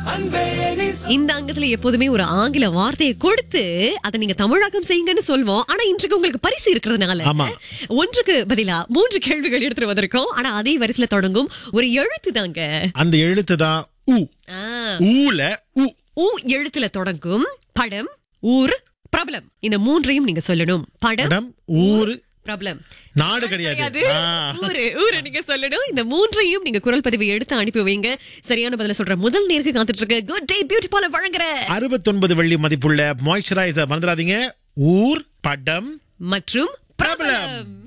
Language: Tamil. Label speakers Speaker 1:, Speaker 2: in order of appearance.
Speaker 1: இந்த அங்கத்துல எப்போதுமே ஒரு ஆங்கில வார்த்தையை கொடுத்து அதை நீங்க தமிழாக்கம் செய்யுங்கன்னு சொல்வோம் ஆனா இன்றைக்கு உங்களுக்கு பரிசு இருக்கிறதுனால
Speaker 2: ஆமா.
Speaker 1: ஒன்றுக்கு பதிலா மூன்று கேள்விகள் எடுத்துட்டு வந்திருக்கோம் ஆனா அதே வரிசையில தொடங்கும் ஒரு எழுத்து தாங்க
Speaker 2: அந்த எழுத்து தான் உ
Speaker 1: ஆ,
Speaker 2: ஊல உ
Speaker 1: ஊ எழுத்துல தொடங்கும் படம் ஊர் பிரபலம் இந்த மூன்றையும் நீங்க சொல்லணும் படம்
Speaker 2: இடம் ஊரு
Speaker 1: பிரபலம்
Speaker 2: நாடு கிடையாது
Speaker 1: கிடையாது
Speaker 2: ஆ.
Speaker 1: ஊரு ஊரு நீங்க சொல்லணும் இந்த மூன்றையும் நீங்க குரல் பதிவை எடுத்து அனுப்பி வைங்க சரியான பதில சொல்ற முதல் நேருக்கு காத்துட்டு இருக்கு குட் டே பியூட்டி பார்லர் வழங்குற
Speaker 2: அறுபத்தொன்பது வெள்ளி மதிப்புள்ள மாய்ஸ்சரைசர் மறந்துடாதீங்க ஊர் படம்
Speaker 1: மற்றும்
Speaker 2: பிரபலம்.
Speaker 1: பிரபலம்